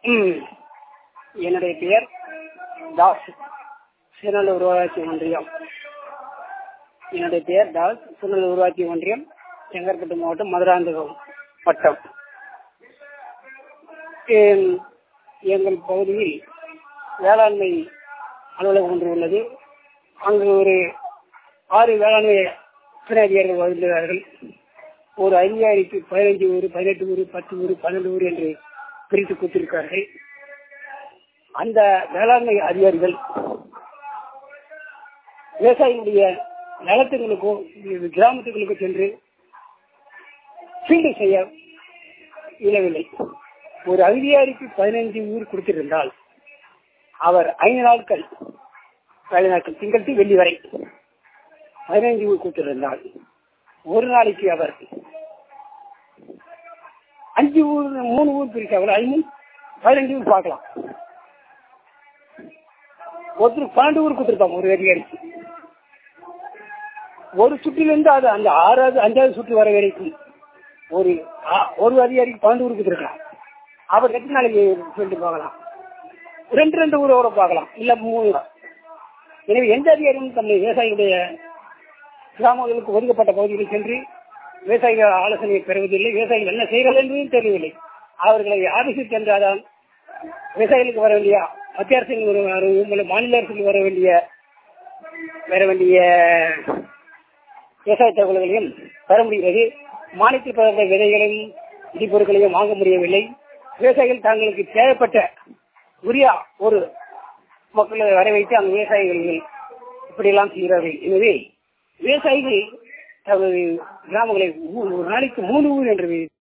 ம் என்னுடைய பெயர் தாஸ் சிறுநல்லூர் ஊராட்சி ஒன்றியம் என்னுடைய பெயர் தாஸ் சிறுநல்லூர் ஊராட்சி ஒன்றியம் செங்கற்பட்டு மாவட்டம் மதுராந்தகம் வட்டம் எம்- எங்கள் பகுதியில் வேளாண்மை அலுவலகம் ஒன்று உள்ளது அங்கு ஒரு ஆறு வேளாண்மை துணை அதிகாரிகள் வருகிறார்கள் ஒரு அதிகாரிக்கு பதினைஞ்சு ஊர் பதினெட்டு ஊர் பத்து ஊர் பன்னெண்டு ஊர் என்று பிரித்து கொடுத்திருக்கிறார்கள் அந்த வேளாண்மை அதிகாரிகள் விவசாயிகளுடைய நிலத்துகளுக்கோ கிராமத்துகளுக்கோ சென்று ஃபீல்டு செய்ய இயலவில்லை ஒரு அதிகாரிக்கு பதினைஞ்சு ஊர் கொடுத்திருந்தால் அவர் ஐந்து நாட்கள் ஐந்து நாட்கள் திங்கள் to வெள்ளி வரை பதினைஞ்சு ஊர் கொடுத்திருந்தால் ஒரு நாளைக்கு அவர் அஞ்சு ஊர் மூணு ஊர் பிரிச்சாங்க ஐந்து பதினஞ்சு ஊர் பார்க்கலாம் ஒருத்தர் பன்னெண்டு ஊர் கொடுத்திருப்பாங்க ஒரு அதிகாரிக்கு ஒரு சுற்றிலிருந்து அது அந்த ஆறாவது அஞ்சாவது சுற்று வர வரைக்கும் ஒரு ஆ- ஒரு அதிகாரிக்கு பன்னெண்டு ஊர் கொடுத்திருக்கலாம் அவர் எத்தனை நாளைக்கு சொல்லிட்டு பார்க்கலாம் ரெண்டு ரெண்டு ஊரோட பார்க்கலாம் இல்ல மூணு எனவே எந்த அதிகாரியும் தம்முடைய விவசாயிகளுடைய கிராமங்களுக்கு ஒதுக்கப்பட்ட பகுதிகளில் சென்று விவசாயிகள் ஆலோசனையை பெறுவதில்லை விவசாயிகள் என்ன செய்கிறார்கள் என்பதும் தெரியவில்லை அவர்களை ஆபீஸுக்கு சென்றாதான் விவசாயிகளுக்கு வர வேண்டிய மத்திய அரசின் ஒரு ஒரு மாநில அரசுக்கு வர வேண்டிய வர வேண்டிய விவசாய தகவல்களையும் பெற முடிகிறது மாநிலத்தில் பெறப்பட்ட விதைகளையும் இடிப்பொருட்களையும் வாங்க முடியவில்லை விவசாயிகள் தங்களுக்கு தேவைப்பட்ட உரிய ஒரு மக்களை வர வைத்து அந்த விவசாயிகள் இப்படியெல்லாம் செய்கிறார்கள் எனவே விவசாயிகள் தமது கிராமங்களை மூ- ஒரு நாளைக்கு மூணு ஊர் என்று